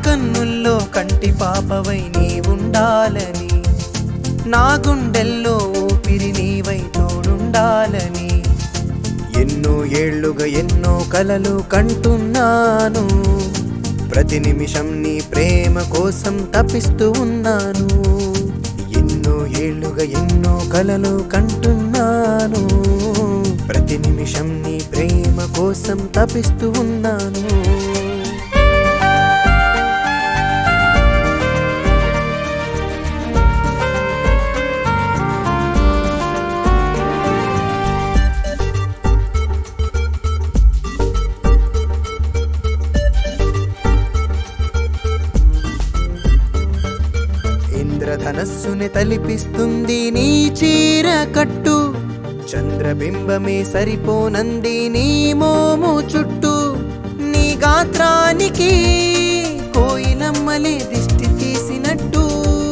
కన్నుల్లో కంటి పాపవై నీ ఉండాలని నా గుండెల్లో ఊపిరి నీవై తోడుండాలని ఎన్నో ఏళ్లుగా ఎన్నో కలలు కంటున్నాను ప్రతి నిమిషం నీ ప్రేమ కోసం తపిస్తూ ఉన్నాను ఎన్నో ఏళ్లుగా ఎన్నో కలలు కంటున్నాను ప్రతి నిమిషం నీ ప్రేమ కోసం తపిస్తూ ఉన్నాను ఇంద్రధనస్సుని తలిపిస్తుంది నీ చీర కట్టు చంద్రబింబమే సరిపోనంది నీ మోము చుట్టూ నీ గాత్రానికి కోయిలమ్మలే దిష్టి తీసినట్టు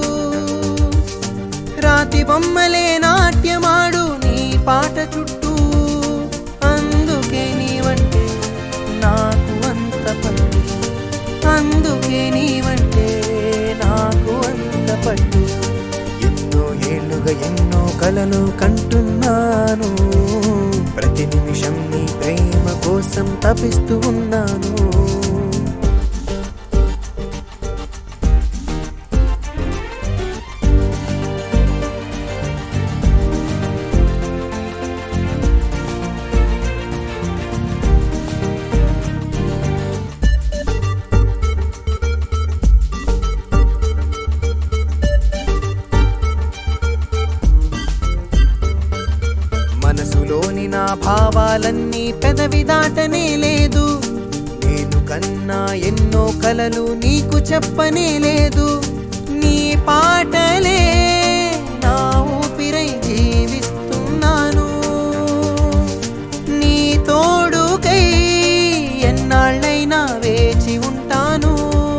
రాతి బొమ్మలే నాట్యమాడు నీ పాట చుట్టూ అందుకే నీవంటే నాకు అంత పట్టు అందుకే నీవంటే నాకు అంత పట్టు ఎన్నో ఏళ్ళుగా ఎన్నో కలలు కంటున్నాను ప్రతి నిమిషం నీ ప్రేమ కోసం తపిస్తూ ఉన్నాను మనసులోని నా భావాలన్నీ పెదవి దాటనే లేదు నేను కన్నా ఎన్నో కలలు నీకు చెప్పనే లేదు నీ పాటలే నా ఊపిరై జీవిస్తున్నాను నీ తోడుకై ఎన్నాళ్ళైనా వేచి ఉంటాను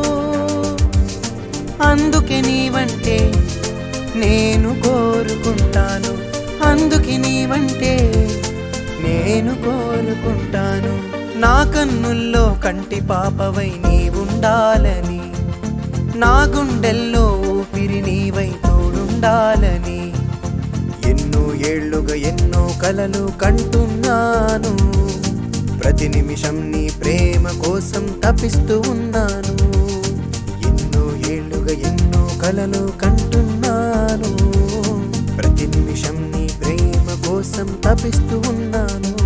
అందుకే నీవంటే నేను కోరుకుంటాను అందుకే నీవంటే నేను కోరుకుంటాను నా కన్నుల్లో కంటి పాపవై నీ ఉండాలని నా గుండెల్లో ఊపిరి నీవై తోడుండాలని ఎన్నో ఏళ్లుగా ఎన్నో కలలు కంటున్నాను ప్రతి నిమిషం నీ ప్రేమ కోసం తపిస్తూ ఉన్నాను ఎన్నో ఏళ్లుగా ఎన్నో కలలు కంటున్నాను ప్రతి నిమిషం నీ ప్రేమ కోసం తపిస్తూ ఉన్నాను